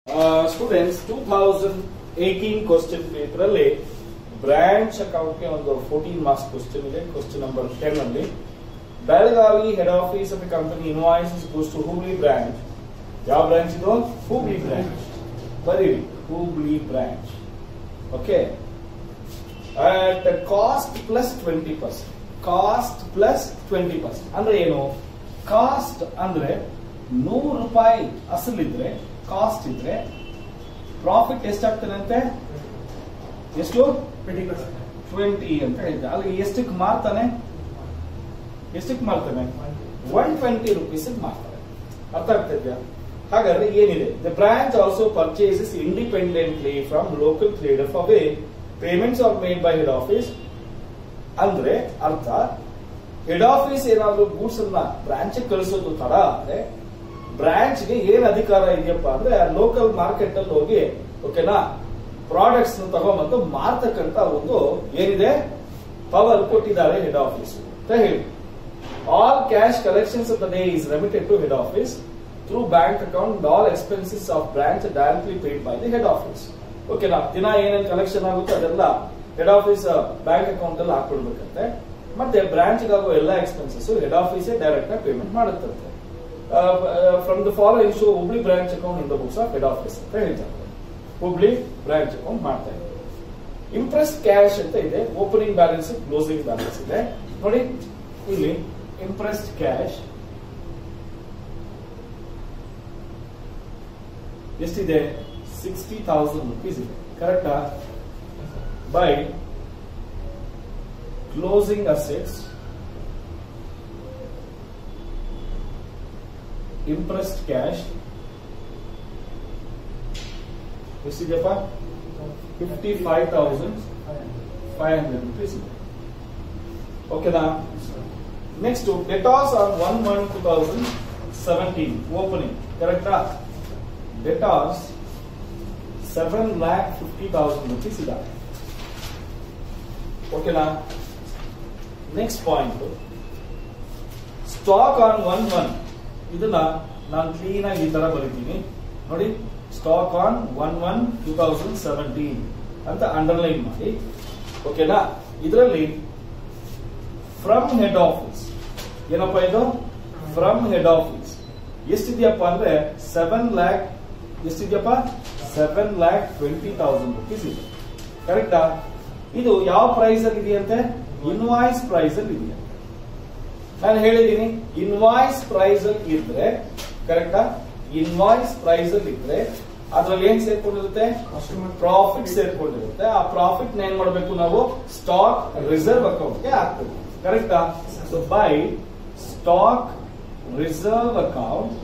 Students two thousand eighteen question paper ಅಲ್ಲಿ branch account ಗೆ ಒಂದು ಫೋರ್ಟೀನ್ ಮಾರ್ಕ್ಸ್ ಕ್ವಶನ್ ಇದೆ ಕ್ವಶನ್ ನಂಬರ್ ಟೆನ್ ಅಲ್ಲಿ Belagavi head office of the company invoices goes to Hubli branch ಯಾವ branch ಇದು Hubli branch ಬರೀರಿ Hubli branch okay at cost plus twenty percent cost plus twenty percent ಅಂದ್ರೆ ಏನು ಕಾಸ್ಟ್ ಅಂದ್ರೆ ನೂರು ರೂಪಾಯಿ ಅಸಲಿದ್ರೆ ಕಾಸ್ಟ್ ಇದ್ರೆ ಪ್ರಾಫಿಟ್ ಎಷ್ಟಾಗ್ತಾನಂತೆ ಎಷ್ಟು ಟ್ವೆಂಟಿ ಅಂತ ಹೇಳಿದ್ದೆ ಅಲ್ಲಿ ಎಷ್ಟಕ್ಕೆ ಮಾರ್ತಾನೆ ಎಷ್ಟಕ್ಕೆ ಮಾರ್ತಾನೆ ಒನ್ ಟ್ವೆಂಟಿ ರುಪೀಸ್ ಮಾರ್ತಾರೆ ಅರ್ಥ ಆಗ್ತಾ ಇದೆಯಾ ಹಾಗಾದ್ರೆ ಏನಿದೆ the branch also purchases independently from local trader for way payments are made by head office ಅಂದ್ರೆ ಅರ್ಥ ಹೆಡ್ ಆಫೀಸ್ ಏನಾದ್ರೂ ಗೂಡ್ಸ್ ಅನ್ನ ಬ್ರಾಂಚ್ ಕಳಿಸೋದು ತಡ ಅಂದ್ರೆ ಬ್ರಾಂಚ್ ಗೆ ಏನ್ ಅಧಿಕಾರ ಇದೆಯಪ್ಪ ಅಂದ್ರೆ ಲೋಕಲ್ ಮಾರ್ಕೆಟ್ ಅಲ್ಲಿ ಹೋಗಿ ಓಕೆನಾ ಪ್ರಾಡಕ್ಟ್ಸ್ ತಗೊಂಬಂದು ಮಾರ್ತಕ್ಕಂತ ಒಂದು ಏನಿದೆ ಪವರ್ ಕೊಟ್ಟಿದ್ದಾರೆ ಹೆಡ್ ಆಫೀಸ್ ಅಂತ ಹೇಳಿ all cash collections of the day is remitted to head office through bank account all expenses of branch directly paid by the head office ಓಕೆನಾ ದಿನ ಏನೇನು ಕಲೆಕ್ಷನ್ ಆಗುತ್ತೆ ಅದೆಲ್ಲ ಹೆಡ್ ಆಫೀಸ್ ಬ್ಯಾಂಕ್ ಅಕೌಂಟ್ ಅಲ್ಲಿ ಹಾಕೊಳ್ಬೇಕಂತೆ ಮತ್ತೆ branch ಆಗೋ ಎಲ್ಲ ಎಕ್ಸ್ಪೆನ್ಸಸ್ ಹೆಡ್ ಆಫೀಸ್ ಡೈರೆಕ್ಟ್ ಆಗಿ ಪೇಮೆಂಟ್ ಮಾಡುತ್ತಂತೆ from the following show Hubli branch account in the books of head office ಅಂತ ಹೇಳ್ತಾರೆ ಹುಬ್ಳಿ ಬ್ರಾಂಚ್ ಅಕೌಂಟ್ ಮಾಡ್ತಾ ಇದೆ ಇಂಪ್ರೆಸ್ ಕ್ಯಾಶ್ ಅಂತ ಇದೆ ಓಪನಿಂಗ್ ಬ್ಯಾಲೆನ್ಸ್ ಕ್ಲೋಸಿಂಗ್ ಬ್ಯಾಲೆನ್ಸ್ ಇದೆ ನೋಡಿ ಇಲ್ಲಿ ಇಂಪ್ರೆಸ್ಡ್ ಕ್ಯಾಶ್ ಎಷ್ಟಿದೆ ಸಿಕ್ಸ್ಟಿ ಥೌಸಂಡ್ ರುಪೀಸ್ ಇದೆ ಕರೆಕ್ಟಾ by closing assets imprest cash ಎಷ್ಟಿದೆಯಪ್ಪ fifty five thousand five hundred rupees ಇದೆ ಓಕೆನಾ next debtors on one one two thousand seventeen opening ಕರೆಕ್ಟಾ debtors seven lakh fifty thousand rupees ಇದಾವೆ ಓಕೆನಾ next point stock on one one ಇದನ್ನ ನಾನು clean ಆಗಿ ಈ ತರ ಬರೀತೀನಿ ನೋಡಿ stock on one one two thousand seventeen ಅಂತ ಅಂಡರ್ಲೈನ್ ಮಾಡಿ ಓಕೆನಾ ಇದರಲ್ಲಿ ಫ್ರಮ್ ಹೆಡ್ ಆಫೀಸ್ ಏನಪ್ಪ ಇದು ಫ್ರಮ್ ಹೆಡ್ ಆಫೀಸ್ ಎಷ್ಟಿದೆಯಪ್ಪ ಅಂದ್ರೆ ಸೆವೆನ್ ಲ್ಯಾಕ್ ಎಷ್ಟಿದೆಯಪ್ಪ seven lakh twenty thousand rupees ಇದೆ ಕರೆಕ್ಟಾ ಇದು ಯಾವ ಪ್ರೈಸ್ ಅಲ್ಲಿ ಇದೆಯಂತೆ ಇನ್ವಾಯ್ಸ್ ಪ್ರೈಸ್ ಅಲ್ಲಿ ಇದೆಯಂತೆ ನಾನು ಹೇಳಿದ್ದೀನಿ ಇನ್ವಾಯ್ಸ್ ಪ್ರೈಸ್ ಅಲ್ಲಿ ಇದ್ರೆ ಕರೆಕ್ಟಾ ಇನ್ವಾಯ್ಸ್ ಪ್ರೈಸ್ ಅಲ್ಲಿ ಇದ್ರೆ ಅದ್ರಲ್ಲಿ ಏನ್ ಸೇರ್ಕೊಂಡಿರುತ್ತೆ ಪ್ರಾಫಿಟ್ ಸೇರ್ಕೊಂಡಿರುತ್ತೆ ಆ ಪ್ರಾಫಿಟ್ ಏನ್ ಮಾಡಬೇಕು ನಾವು ಸ್ಟಾಕ್ ರಿಸರ್ವ್ ಅಕೌಂಟ್ ಗೆ ಹಾಕ್ಬೇಕು ಕರೆಕ್ಟಾ so by stock reserve account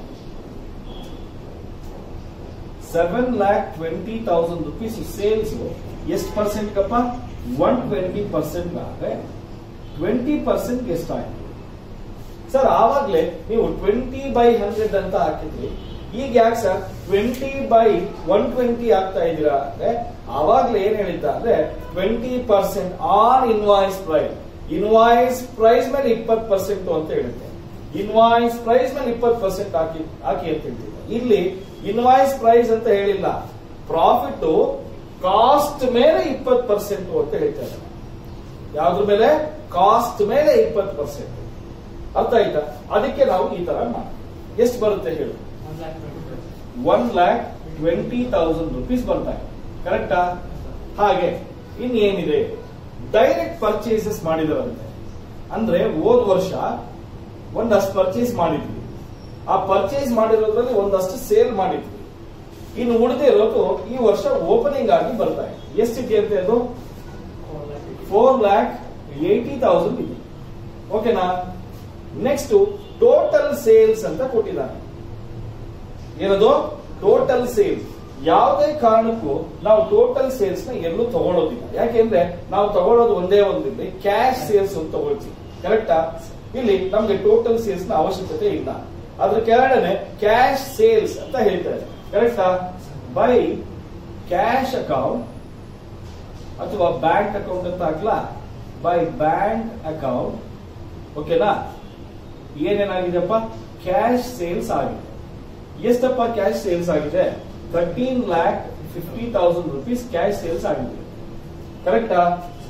seven lakh twenty thousand rupees sales ಎಷ್ಟು ಪರ್ಸೆಂಟ್ ಕಪ್ಪ ಒನ್ ಟ್ವೆಂಟಿ ಪರ್ಸೆಂಟ್ ಆದ್ರೆ ಟ್ವೆಂಟಿ ಪರ್ಸೆಂಟ್ ಎಷ್ಟಾಯ್ತು ಸರ್ ಆವಾಗ್ಲೇ ನೀವು ಟ್ವೆಂಟಿ ಬೈ ಹಂಡ್ರೆಡ್ ಅಂತ ಹಾಕಿದ್ರಿ ಈಗ ಯಾಕೆ sir twenty by one twenty ಆಗ್ತಾ ಇದ್ದೀರಾ ಅಂದ್ರೆ ಆವಾಗ್ಲೇ ಏನ್ ಹೇಳಿದ್ದ ಅಂದ್ರೆ twenty percent on invoice price invoice price ಮೇಲೆ ಇಪ್ಪತ್ತು ಪರ್ಸೆಂಟ್ ಅಂತ ಹೇಳುತ್ತೆ ಇನ್ವಾಯ್ಸ್ ಪ್ರೈಸ್ ಮೇಲೆ ಇಪ್ಪತ್ತು ಪರ್ಸೆಂಟ್ ಹಾಕಿ ಹಾಕಿ ಅಂತ ಹೇಳ್ತಿದ್ದೆ ಇಲ್ಲಿ ಇನ್ವಾಯ್ಸ್ ಪ್ರೈಸ್ ಅಂತ ಹೇಳಿಲ್ಲ ಪ್ರಾಫಿಟ್ ಕಾಸ್ಟ್ ಮೇಲೆ ಇಪ್ಪತ್ತು ಪರ್ಸೆಂಟ್ ಅಂತ ಹೇಳ್ತಾ ಇದ್ದಾರೆ ಯಾವ್ದ್ರ ಮೇಲೆ ಕಾಸ್ಟ್ ಮೇಲೆ ಇಪ್ಪತ್ತು ಪರ್ಸೆಂಟ್ ಅರ್ಥ ಆಯ್ತಾ ಅದಕ್ಕೆ ನಾವು ಈ ತರ ಮಾಡಿ ಎಷ್ಟು ಬರುತ್ತೆ ಹೇಳು one lakh twenty thousand rupees ಬರ್ತಾ ಇದೆ ಕರೆಕ್ಟಾ ಹಾಗೆ ಇನ್ನೇನಿದೆ ಡೈರೆಕ್ಟ್ ಪರ್ಚೇಸಸ್ ಮಾಡಿದರಂತೆ ಅಂದ್ರೆ ಹೋದ್ ವರ್ಷ ಒಂದಷ್ಟು ಪರ್ಚೇಸ್ ಮಾಡಿದ್ವಿ ಆ ಪರ್ಚೇಸ್ ಮಾಡಿರೋದ್ರಲ್ಲಿ ಒಂದಷ್ಟು ಸೇಲ್ ಮಾಡಿದ್ವಿ ಇನ್ನು ಉಳಿದಿರೋದು ಈ ವರ್ಷ ಓಪನಿಂಗ್ ಆಗಿ ಬರ್ತಾ ಇದೆ ಎಷ್ಟಿದೆಯಂತೆ ಅದು ಫೋರ್ ಲ್ಯಾಕ್ ಏಯ್ಟಿ ತೌಸಂಡ್ ಇದೆ ಓಕೆನಾ ನೆಕ್ಸ್ಟ್ ಟೋಟಲ್ ಸೇಲ್ಸ್ ಅಂತ ಕೊಟ್ಟಿದ್ದಾನೆ ಏನದು ಟೋಟಲ್ ಸೇಲ್ಸ್ ಯಾವುದೇ ಕಾರಣಕ್ಕೂ ನಾವು ಟೋಟಲ್ ಸೇಲ್ಸ್ ನ ಎಲ್ಲೂ ತಗೊಳ್ಳೋದಿಲ್ಲ ಯಾಕೆಂದ್ರೆ ನಾವು ತಗೊಳ್ಳೋದು ಒಂದೇ ಒಂದಿಲ್ಲ ಕ್ಯಾಶ್ ಸೇಲ್ಸ್ ಅಂತ ತಗೊಳ್ತೀವಿ ಕರೆಕ್ಟಾ ಇಲ್ಲಿ ನಮ್ಗೆ ಟೋಟಲ್ ಸೇಲ್ಸ್ ನ ಅವಶ್ಯಕತೆ ಇಲ್ಲ ಅದ್ರ ಕೆಳಗಡೆ ಕ್ಯಾಶ್ ಸೇಲ್ಸ್ ಅಂತ ಹೇಳ್ತಾರೆ ಕರೆಕ್ಟಾ ಬೈ ಕ್ಯಾಶ್ ಅಕೌಂಟ್ ಅಥವಾ ಬ್ಯಾಂಕ್ ಅಕೌಂಟ್ ಅಂತ ಹಾಕ್ಲಾ ಬೈ ಬ್ಯಾಂಕ್ ಅಕೌಂಟ್ ಓಕೆನಾ ಏನೇನಾಗಿದೆಪ್ಪ ಕ್ಯಾಶ್ ಸೇಲ್ಸ್ ಆಗಿದೆ ಎಷ್ಟಪ್ಪ ಕ್ಯಾಶ್ ಸೇಲ್ಸ್ ಆಗಿದೆ thirteen lakh fifty thousand rupees cash sales ಆಗಿದೆ ಕರೆಕ್ಟಾ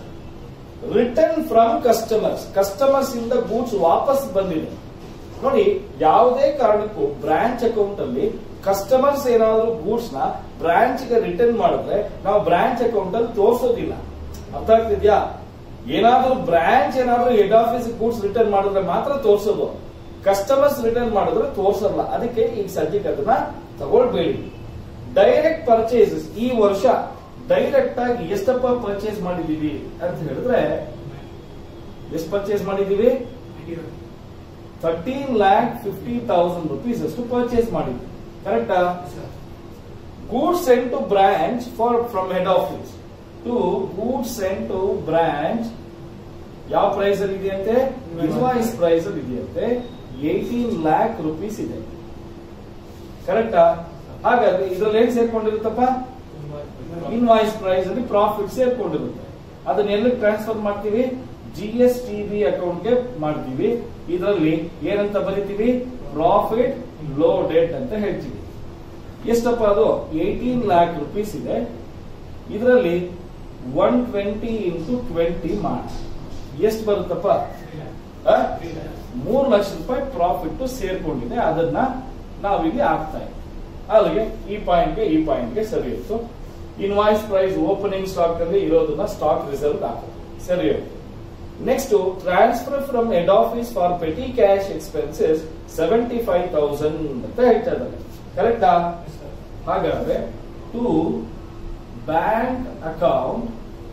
ರಿಟರ್ನ್ ಫ್ರಮ್ ಕಸ್ಟಮರ್ಸ್ ಕಸ್ಟಮರ್ಸ್ ಇಂದ ಗೂಡ್ಸ್ ವಾಪಸ್ ಬಂದಿದೆ ನೋಡಿ ಯಾವುದೇ ಕಾರಣಕ್ಕೂ ಬ್ರಾಂಚ್ ಅಕೌಂಟ್ ಅಲ್ಲಿ ಕಸ್ಟಮರ್ಸ್ ಏನಾದ್ರು ಗೂಡ್ಸ್ ನ ಬ್ರಾಂಚ್ ಗೆ ರಿಟರ್ನ್ ಮಾಡಿದ್ರೆ ನಾವು ಬ್ರಾಂಚ್ ಅಕೌಂಟ್ ಅಲ್ಲಿ ತೋರಿಸೋದಿಲ್ಲ ಅರ್ಥ ಆಗ್ತಿದ್ಯಾ ಏನಾದ್ರೂ ಬ್ರಾಂಚ್ ಏನಾದ್ರೂ ಹೆಡ್ ಆಫೀಸ್ ಗೂಡ್ಸ್ ರಿಟರ್ನ್ ಮಾಡಿದ್ರೆ ಮಾತ್ರ ತೋರಿಸೋದು ಕಸ್ಟಮರ್ಸ್ ರಿಟರ್ನ್ ಮಾಡಿದ್ರೆ ತೋರ್ಸಲ್ಲ ಅದಕ್ಕೆ ಈಗ ಸದ್ಯಕ್ಕೆ ಅದನ್ನ ತಗೊಳ್ಬೇಡಿ ಡೈರೆಕ್ಟ್ ಪರ್ಚೇಸಸ್ ಈ ವರ್ಷ ಡೈರೆಕ್ಟ್ ಆಗಿ ಎಷ್ಟಪ್ಪ ಪರ್ಚೇಸ್ ಮಾಡಿದೀವಿ ಅಂತ ಹೇಳಿದ್ರೆ ಎಷ್ಟು ಪರ್ಚೇಸ್ ಮಾಡಿದೀವಿ thirteen lakh fifty thousand rupees ಅಷ್ಟು ಪರ್ಚೇಸ್ ಮಾಡಿದ್ವಿ ಕರೆಕ್ಟಾ goods sent to branch for from head office to goods sent to branch ಯಾವ ಪ್ರೈಸ್ ಅಲ್ಲಿ ಇದೆಯಂತೆ ಇನ್ವಾಯ್ಸ್ ಪ್ರೈಸ್ ಅಲ್ಲಿ ಇದೆಯಂತೆ ಏಯ್ಟೀನ್ ಲ್ಯಾಕ್ ರುಪೀಸ್ ಇದೆ ಕರೆಕ್ಟಾ ಹಾಗಾದ್ರೆ ಇದ್ರಲ್ಲಿ ಏನ್ ಸೇರ್ಕೊಂಡಿರುತ್ತಪ್ಪ ಇನ್ವಾಯ್ಸ್ ಪ್ರೈಸ್ ಅಲ್ಲಿ ಪ್ರಾಫಿಟ್ ಸೇರ್ಕೊಂಡಿರುತ್ತೆ ಅದನ್ನ ಎಲ್ಲಿ ಟ್ರಾನ್ಸ್ಫರ್ ಮಾಡ್ತೀವಿ G S T B account ಗೆ ಮಾಡ್ತೀವಿ ಇದರಲ್ಲಿ ಏನಂತ ಬರಿತೀವಿ ಪ್ರಾಫಿಟ್ ಲೋಡೆಡ್ ಅಂತ ಹೇಳ್ತೀವಿ ಎಷ್ಟಪ್ಪ ಅದು ಏಯ್ಟೀನ್ ಲ್ಯಾಕ್ ರುಪೀಸ್ ಇದೆ ಇದರಲ್ಲಿ ಒನ್ ಟ್ವೆಂಟಿ ಇಂಟು ಟ್ವೆಂಟಿ ಮಾಡಿ ಎಷ್ಟು ಬರುತ್ತಪ್ಪ ಆ? ಮೂರು ಲಕ್ಷ ರೂಪಾಯಿ ಪ್ರಾಫಿಟ್ ಸೇರ್ಕೊಂಡಿದೆ ಅದನ್ನ ನಾವಿಲ್ಲಿ ಹಾಕ್ತಾ ಇದ್ದೀವಿ ಅಲ್ಲಿಗೆ ಈ ಪಾಯಿಂಟ್ಗೆ ಈ ಪಾಯಿಂಟ್ಗೆ ಸರಿ ಇತ್ತು ಇನ್ವಾಯ್ಸ್ ಪ್ರೈಸ್ ಓಪನಿಂಗ್ ಸ್ಟಾಕ್ ಅಲ್ಲಿ ಇರೋದನ್ನ ಸ್ಟಾಕ್ ರಿಸರ್ವ್ ಹಾಕೋದು ಸರಿ ಹೋಯ್ತು next transfer from head office for petty cash expenses seventy five thousand ಅಂತ ಹೇಳ್ತಾ ಇದ್ದಾರೆ ಕರೆಕ್ಟಾ ಹಾಗಾದ್ರೆ ಟು ಬ್ಯಾಂಕ್ ಅಕೌಂಟ್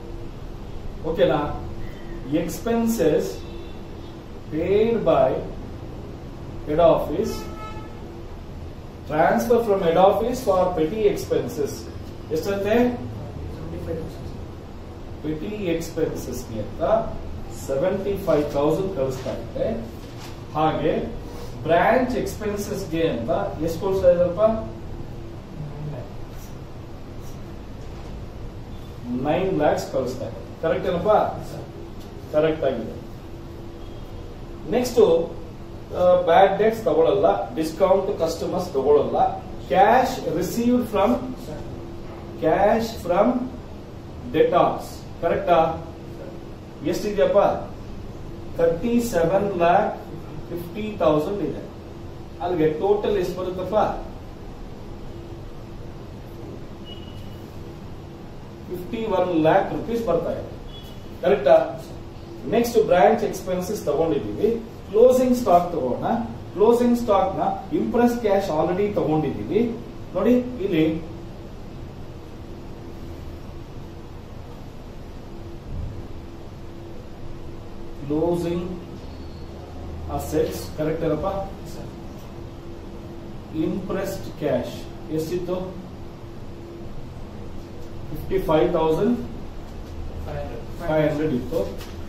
ಓಕೆನಾ expenses paid by head office transfer from head office for petty expenses ಎಷ್ಟಂತೆ ಪೆಟಿ ಎಕ್ಸ್ಪೆನ್ಸಸ್ಗೆ ಅಂತ ಸೆವೆಂಟಿ ಫೈವ್ ತೌಸಂಡ್ ಕಳಿಸ್ತಾ ಇದೆ ಹಾಗೆ ಬ್ರಾಂಚ್ ಎಕ್ಸ್ಪೆನ್ಸಸ್ಗೆ ಅಂತ ಎಷ್ಟು ಕೊಡ್ತಾ ಇದಾರಪ್ಪ ನೈನ್ ಲ್ಯಾಕ್ಸ್ ಕಳಿಸ್ತಾ ಇದೆ ಕರೆಕ್ಟ್ ಏನಪ್ಪ ಕರೆಕ್ಟ್ ಆಗಿದೆ ನೆಕ್ಸ್ಟ್ ಬ್ಯಾಡ್ ಡೇಟ್ಸ್ ತಗೊಳ್ಳಲ್ಲ ಡಿಸ್ಕೌಂಟ್ ಕಸ್ಟಮರ್ಸ್ ತಗೊಳ್ಳಲ್ಲ cash received from cash from debtors ಕರೆಕ್ಟಾ ಎಷ್ಟಿದೆಯಪ್ಪ thirty seven lakh fifty thousand ಇದೆ ಅಲ್ಲಿಗೆ ಟೋಟಲ್ ಎಷ್ಟು ಬರುತ್ತಪ್ಪ ಫಿಫ್ಟಿ ಒನ್ ಲ್ಯಾಕ್ ರುಪೀಸ್ ಬರ್ತಾ ಇದೆ ಕರೆಕ್ಟಾ ನೆಕ್ಸ್ಟ್ ಬ್ರಾಂಚ್ ಎಕ್ಸ್ಪೆನ್ಸಸ್ ತಗೊಂಡಿದೀವಿ ಕ್ಲೋಸಿಂಗ್ ಸ್ಟಾಕ್ ತಗೋಣ ಕ್ಲೋಸಿಂಗ್ ಸ್ಟಾಕ್ ನ ಇಂಪ್ರೆಸ್ ಕ್ಯಾಶ್ ಆಲ್ರೆಡಿ ತಗೊಂಡಿದೀವಿ ನೋಡಿ ಇಲ್ಲಿ ಕ್ಲೋಸಿಂಗ್ ಅಸೆಟ್ಸ್ ಕರೆಕ್ಟ್ ಏನಪ್ಪ ಇಂಪ್ರೆಸ್ಡ್ ಕ್ಯಾಶ್ ಎಷ್ಟಿತ್ತು fifty five thousand five hundred ಇತ್ತು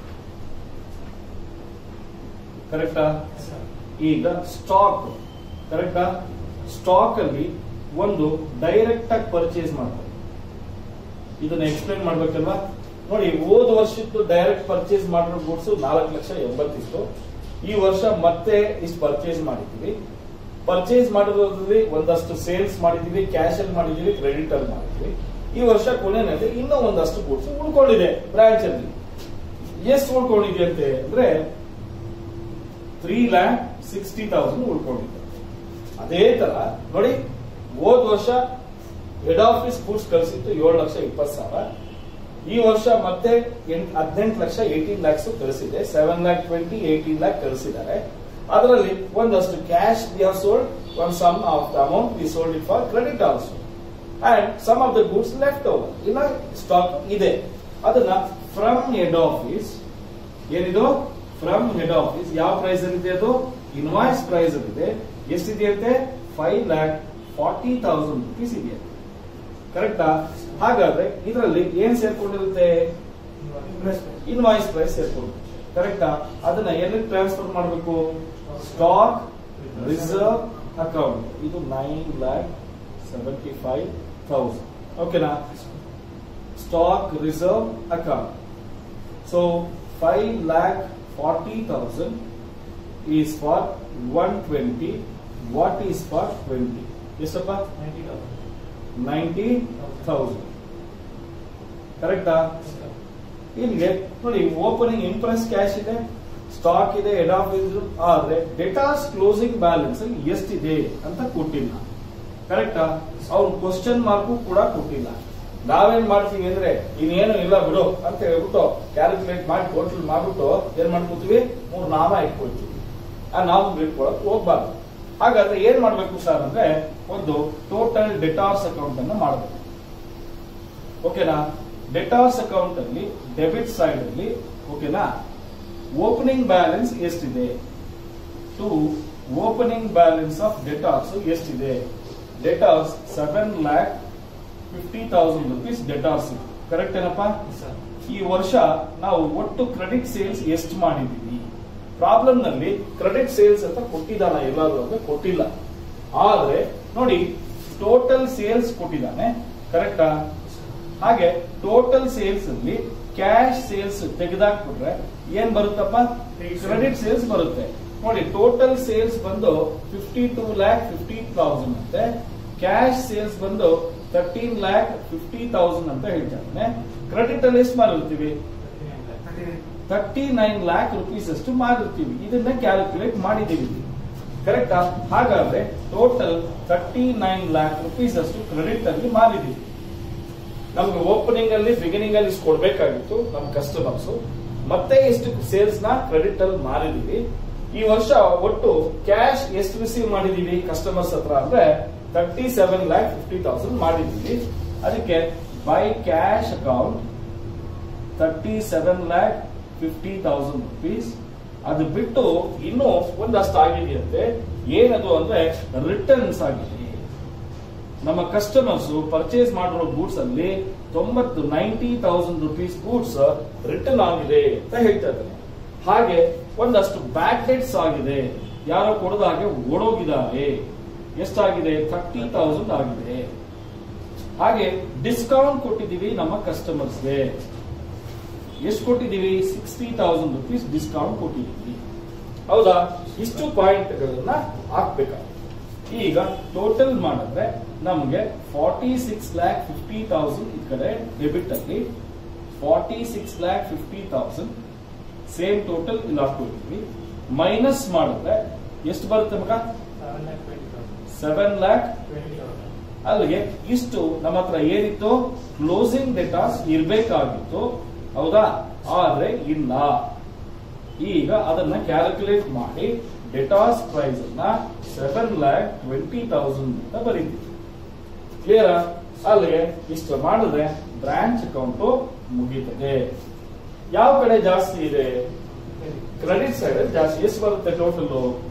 ಕರೆಕ್ಟಾ ಈಗ ಸ್ಟಾಕ್ ಕರೆಕ್ಟಾ ಸ್ಟಾಕ್ ಅಲ್ಲಿ ಒಂದು ಡೈರೆಕ್ಟ್ ಆಗಿ ಪರ್ಚೇಸ್ ಮಾಡ್ತಾರೆ ಇದನ್ನ ಎಕ್ಸ್ಪ್ಲೈನ್ ಮಾಡ್ಬೇಕಲ್ವಾ ನೋಡಿ ಹೋದ ವರ್ಷದ್ದು ಡೈರೆಕ್ಟ್ ಪರ್ಚೇಸ್ ಮಾಡಿರೋ ಗೂಡ್ಸ್ ನಾಲ್ಕು ಲಕ್ಷ ಎಂಬತ್ತಿತ್ತು ಈ ವರ್ಷ ಮತ್ತೆ ಇಷ್ಟು ಪರ್ಚೇಸ್ ಮಾಡಿದೀವಿ ಪರ್ಚೇಸ್ ಮಾಡಿರೋದ್ರಲ್ಲಿ ಒಂದಷ್ಟು ಸೇಲ್ಸ್ ಮಾಡಿದೀವಿ ಕ್ಯಾಶ್ ಅಲ್ಲಿ ಮಾಡಿದೀವಿ ಕ್ರೆಡಿಟ್ ಅಲ್ಲಿ ಮಾಡಿದೀವಿ ಈ ವರ್ಷ ಕೊನೆಯಲ್ಲಿ ಇನ್ನೂ ಒಂದಷ್ಟು ಗೂಡ್ಸ್ ಉಳ್ಕೊಂಡಿದೆ ಬ್ರಾಂಚ್ ಅಲ್ಲಿ ಎಷ್ಟು ಉಳ್ಕೊಂಡಿದೆ ಅಂತೆ ಅಂದ್ರೆ ತ್ರೀ ಲ್ಯಾಕ್ ಸಿಕ್ಸ್ಟಿ ತೌಸಂಡ್ ಉಳ್ಕೊಂಡಿದೆ ಅದೇ ತರ ನೋಡಿ ಹೋದ್ ವರ್ಷ ಹೆಡ್ ಆಫೀಸ್ ಗೂಡ್ಸ್ ಕಳಿಸಿತ್ತು ಏಳು ಲಕ್ಷ ಇಪ್ಪತ್ತು ಸಾವಿರ ಈ ವರ್ಷ ಮತ್ತೆ ಹದಿನೆಂಟು ಲಕ್ಷ ಏಯ್ಟೀನ್ ಲ್ಯಾಕ್ಸ್ ಕಳಿಸಿದೆ seven lakh twenty eighteen lakh ಕಳಿಸಿದ್ದಾರೆ ಅದರಲ್ಲಿ ಒಂದಷ್ಟು cash we have sold one some of the amount we sold it for credit also and some of the goods left over ಇನ್ನ ಸ್ಟಾಕ್ ಇದೆ ಅದನ್ನ ಫ್ರಮ್ ಹೆಡ್ ಆಫೀಸ್ ಏನಿದು ಫ್ರಮ್ ಹೆಡ್ ಆಫೀಸ್ ಯಾವ price ಅಲ್ಲಿ ಇದೆ ಅದು ಇನ್ವಾಯ್ಸ್ ಪ್ರೈಸ್ ಅಲ್ಲಿ ಇದೆ ಎಷ್ಟಿದೆಯಂತೆ five lakh forty thousand rupees ಇದೆಯಂತೆ ಕರೆಕ್ಟಾ ಹಾಗಾದ್ರೆ ಇದರಲ್ಲಿ ಏನ್ ಸೇರ್ಕೊಂಡಿರುತ್ತೆ ಇನ್ವಾಯ್ಸ್ ಪ್ರೈಸ್ ಸೇರ್ಕೊಂಡಿರುತ್ತೆ ಕರೆಕ್ಟಾ ಅದನ್ನ ಎಲ್ಲಿ ಟ್ರಾನ್ಸ್ಫರ್ ಮಾಡಬೇಕು ಸ್ಟಾಕ್ ರಿಸರ್ವ್ ಅಕೌಂಟ್ ಇದು nine lakh seventy five thousand ಓಕೆನಾ stock reserve account so five lakh forty thousand is for one twenty what is for twenty ಎಷ್ಟಪ್ಪ ನೈಂಟಿ ಥೌಸಂಡ್ ಕರೆಕ್ಟಾ ಇಲ್ಲಿಗೆ ನೋಡಿ ಓಪನಿಂಗ್ ಇಂಪ್ರೆಸ್ ಕ್ಯಾಶ್ ಇದೆ ಸ್ಟಾಕ್ ಇದೆ ಹೆಡ್ ಆಫೀಸ್ ಆದ್ರೆ ಡೆಟಾಸ್ ಕ್ಲೋಸಿಂಗ್ ಬ್ಯಾಲೆನ್ಸ್ ಎಷ್ಟಿದೆ ಅಂತ ಕೊಟ್ಟಿಲ್ಲ ಕರೆಕ್ಟಾ ಅವ್ರು ಕ್ವಶನ್ ಮಾರ್ಕು ಕೂಡ ಕೊಟ್ಟಿಲ್ಲ ನಾವೇನ್ ಮಾಡ್ತೀವಿ ಅಂದ್ರೆ ಇನ್ನೇನು ಇಲ್ಲ ಬಿಡು ಅಂತ ಹೇಳ್ಬಿಟ್ಟು ಕ್ಯಾಲ್ಕುಲೇಟ್ ಮಾಡಿ ಟೋಟಲ್ ಮಾಡ್ಬಿಟ್ಟು ಏನ್ ಮಾಡ್ಕೊತೀವಿ ಮೂರ್ ನಾಮ ಇಟ್ಕೊಳ್ತೀವಿ ಆ ನಾಮ ಇಟ್ಕೊಳಕ್ ಹೋಗ್ಬಾರ್ದು ಹಾಗಾದ್ರೆ ಏನ್ ಮಾಡ್ಬೇಕು ಸರ್ ಅಂದ್ರೆ ಒಂದು ಟೋಟಲ್ ಡೆಟಾರ್ಸ್ ಅಕೌಂಟ್ ಅನ್ನು ಮಾಡಬೇಕು ಓಕೆನಾ ಡೆಟಾರ್ಸ್ ಅಕೌಂಟ್ ಅಲ್ಲಿ ಡೆಬಿಟ್ ಸೈಡ್ ಅಲ್ಲಿ ಓಕೆನಾ ಓಪನಿಂಗ್ ಬ್ಯಾಲೆನ್ಸ್ ಎಷ್ಟಿದೆ to opening balance of debtors ಎಷ್ಟಿದೆ debtors seven lakh fifty thousand rupees debtors correct ಏನಪ್ಪಾ ಈ ವರ್ಷ ನಾವು ಒಟ್ಟು ಕ್ರೆಡಿಟ್ ಸೇಲ್ಸ್ ಎಷ್ಟು ಮಾಡಿದೀವಿ ಪ್ರಾಬ್ಲಮ್ ನಲ್ಲಿ ಕ್ರೆಡಿಟ್ ಸೇಲ್ಸ್ ಅಂತ ಕೊಟ್ಟಿದ್ದಾನ ಎಲ್ಲಾದ್ರೂ ಅಂದ್ರೆ ಕೊಟ್ಟಿಲ್ಲ ಆದ್ರೆ ನೋಡಿ ಟೋಟಲ್ ಸೇಲ್ಸ್ ಕೊಟ್ಟಿದ್ದಾನೆ ಕರೆಕ್ಟಾ ಹಾಗೆ ಟೋಟಲ್ ಸೇಲ್ಸ್ ಅಲ್ಲಿ ಕ್ಯಾಶ್ ಸೇಲ್ಸ್ ತೆಗೆದಾಕ್ಬಿಟ್ರೆ ಏನ್ ಬರುತ್ತಪ್ಪ ಕ್ರೆಡಿಟ್ ಸೇಲ್ಸ್ ಬರುತ್ತೆ ನೋಡಿ ಟೋಟಲ್ ಸೇಲ್ಸ್ ಬಂದು fifty two lakh fifty thousand ಅಂತೆ ಕ್ಯಾಶ್ ಸೇಲ್ಸ್ ಬಂದು ತರ್ಟೀನ್ ಲ್ಯಾಕ್ ಫಿಫ್ಟಿ ತೌಸಂಡ್ ಅಂತ ಹೇಳ್ತಾನೆ ಕ್ರೆಡಿಟ್ ಅಲ್ಲಿ ಎಷ್ಟು ಮಾಡಿರ್ತೀವಿ ತರ್ಟಿ ನೈನ್ ಲ್ಯಾಕ್ ರುಪೀಸ್ ಅಷ್ಟು ಮಾಡಿರ್ತೀವಿ ಇದನ್ನ ಕ್ಯಾಲ್ಕುಲೇಟ್ ಮಾಡಿದೀವಿ ಕರೆಕ್ಟಾ ಹಾಗಾದ್ರೆ total thirty nine lakh rupees ಅಷ್ಟು ಕ್ರೆಡಿಟ್ ಅಲ್ಲಿ ಮಾಡಿದೀವಿ ನಮ್ಗೆ ಓಪನಿಂಗ್ ಅಲ್ಲಿ ಬಿಗಿನಿಂಗ್ ಅಲ್ಲಿ ಇಷ್ಟು ಕೊಡ್ಬೇಕಾಗಿತ್ತು ನಮ್ ಕಸ್ಟಮರ್ಸ್ ಮತ್ತೆ ಇಷ್ಟು ಸೇಲ್ಸ್ ನ ಕ್ರೆಡಿಟ್ ಅಲ್ಲಿ ಮಾರಿದೀವಿ ಈ ವರ್ಷ ಒಟ್ಟು ಕ್ಯಾಶ್ ಎಷ್ಟು ರಿಸೀವ್ ಮಾಡಿದೀವಿ ಕಸ್ಟಮರ್ಸ್ ಹತ್ರ ಅಂದ್ರೆ thirty seven lakh fifty thousand ಮಾಡಿದೀವಿ ಅದಕ್ಕೆ by cash account thirty seven lakh fifty thousand rupees ಅದು ಬಿಟ್ಟು ಇನ್ನೂ ಒಂದಷ್ಟು ಆಗಿದೆಯಂತೆ ಏನದು ಅಂದ್ರೆ ರಿಟರ್ನ್ಸ್ ಆಗಿದೆ ನಮ್ಮ ಕಸ್ಟಮರ್ಸ್ ಪರ್ಚೇಸ್ ಮಾಡಿರೋ ಗೂಡ್ಸ್ ಅಲ್ಲಿ ತೊಂಬತ್ತು ninety thousand rupees goods return ಆಗಿದೆ ಅಂತ ಹೇಳ್ತಾ ಇದ್ದಾರೆ ಹಾಗೆ ಒಂದಷ್ಟು ಬ್ಯಾಕ್ ಡೇಟ್ಸ್ ಆಗಿದೆ ಯಾರೋ ಕೊಡದ ಹಾಗೆ ಓಡೋಗಿದ್ದಾರೆ ಎಷ್ಟಾಗಿದೆ ಥರ್ಟಿ ತೌಸಂಡ್ ಆಗಿದೆ ಹಾಗೆ ಡಿಸ್ಕೌಂಟ್ ಕೊಟ್ಟಿದ್ದೀವಿ ನಮ್ಮ ಕಸ್ಟಮರ್ಸ್ಗೆ ಎಷ್ಟು ಕೊಟ್ಟಿದ್ದೀವಿ ಸಿಕ್ಸ್ಟಿ ತೌಸಂಡ್ ರುಪೀಸ್ ಡಿಸ್ಕೌಂಟ್ ಕೊಟ್ಟಿದ್ದೀವಿ ಹೌದಾ ಇಷ್ಟು ಪಾಯಿಂಟ್ಗಳನ್ನ ಹಾಕ್ಬೇಕಾಗುತ್ತೆ ಈಗ ಟೋಟಲ್ ಮಾಡಿದ್ರೆ ನಮಗೆ forty six lakh fifty thousand ಈ ಕಡೆ ಡೆಬಿಟ್ ಅಲ್ಲಿ forty six lakh fifty thousand same total ಇಲ್ಲಿ ಹಾಕೊಳ್ತೀವಿ ಮೈನಸ್ ಮಾಡಿದ್ರೆ ಎಷ್ಟು ಬರುತ್ತೆ ಮಗ ಸೆವೆನ್ ಲ್ಯಾಕ್ ಅಲ್ಲಿಗೆ ಇಷ್ಟು ನಮ್ಮ ಹತ್ರ ಏನಿತ್ತು ಕ್ಲೋಸಿಂಗ್ ಡೇಟಾಸ್ ಇರ್ಬೇಕಾಗಿತ್ತು ಹೌದಾ ಆದ್ರೆ ಇಲ್ಲ ಈಗ ಅದನ್ನ ಕ್ಯಾಲ್ಕುಲೇಟ್ ಮಾಡಿ ಡೆಟಾಸ್ ಪ್ರೈಸ್ ಅನ್ನ ಸೆವೆನ್ ಲ್ಯಾಕ್ ಟ್ವೆಂಟಿ ತೌಸಂಡ್ ಅಂತ ಬರೀತೀವಿ ಕ್ಲಿಯರ್ ಅಲ್ಲಿಗೆ ಇಷ್ಟು ಮಾಡಿದ್ರೆ ಬ್ರಾಂಚ್ ಅಕೌಂಟ್ ಮುಗೀತದೆ ಯಾವ ಕಡೆ ಜಾಸ್ತಿ ಇದೆ ಕ್ರೆಡಿಟ್ ಸೈಡ್ ಜಾಸ್ತಿ ಎಷ್ಟು ಬರುತ್ತೆ total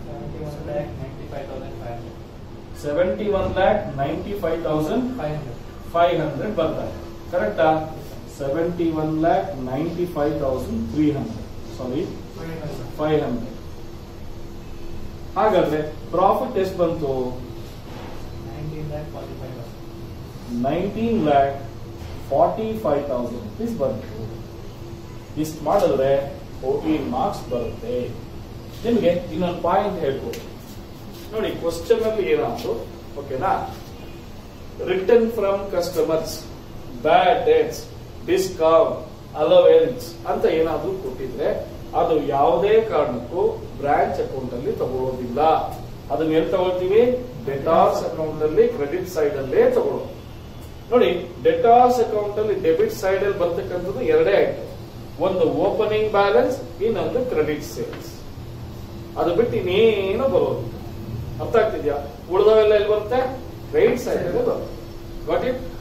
seventy one lakh ninety five thousand five hundred ಬರ್ತಾರೆ ಕರೆಕ್ಟಾ seventy one lakh ninety five thousand three hundred sorry five hundred ಹಾಗಾದ್ರೆ ಪ್ರಾಫಿಟ್ ಎಷ್ಟು ಬಂತು nineteen lakh forty five thousand rupees ಬಂತು ಇಷ್ಟು ಮಾಡಿದ್ರೆ ಫೋರ್ಟೀನ್ ಮಾರ್ಕ್ಸ್ ಬರುತ್ತೆ ನಿಮಗೆ ಇನ್ನೊಂದು ಪಾಯಿಂಟ್ ಹೇಳ್ಬೋದು ನೋಡಿ ಕ್ವಶನ್ ಅಲ್ಲಿ ಏನಾಯ್ತು ಓಕೆನಾ return from customers bad debts discount allowance ಅಂತ ಏನಾದ್ರೂ ಕೊಟ್ಟಿದ್ರೆ ಅದು ಯಾವುದೇ ಕಾರಣಕ್ಕೂ ಬ್ರಾಂಚ್ ಅಕೌಂಟ್ ಅಲ್ಲಿ ತಗೊಳ್ಳೋದಿಲ್ಲ ಅದನ್ನ ಎಲ್ಲಿ ತಗೊಳ್ತೀವಿ ಡೆಟಾರ್ಸ್ ಅಕೌಂಟ್ ಅಲ್ಲಿ ಕ್ರೆಡಿಟ್ ಸೈಡ್ ಅಲ್ಲೇ ತಗೊಳ್ಳೋದು ನೋಡಿ ಡೆಟಾರ್ಸ್ ಅಕೌಂಟ್ ಅಲ್ಲಿ ಡೆಬಿಟ್ ಸೈಡ್ ಅಲ್ಲಿ ಬರ್ತಕ್ಕಂಥದ್ದು ಎರಡೇ ಆಯ್ತು ಒಂದು ಓಪನಿಂಗ್ ಬ್ಯಾಲೆನ್ಸ್ ಇನ್ನೊಂದು ಕ್ರೆಡಿಟ್ ಸೇಲ್ಸ್ ಅದು ಬಿಟ್ಟು ಇನ್ನೇನು ಬರೋದಿಲ್ಲ ಅರ್ಥ ಆಗ್ತಿದ್ಯಾ ಉಳಿದವೆಲ್ಲ ಎಲ್ಲಿ ಬರುತ್ತೆ ಕ್ರೆಡಿಟ್ ಸೈಡ್ ಬರುತ್ತೆ ಗಾಟ್ ಇಟ್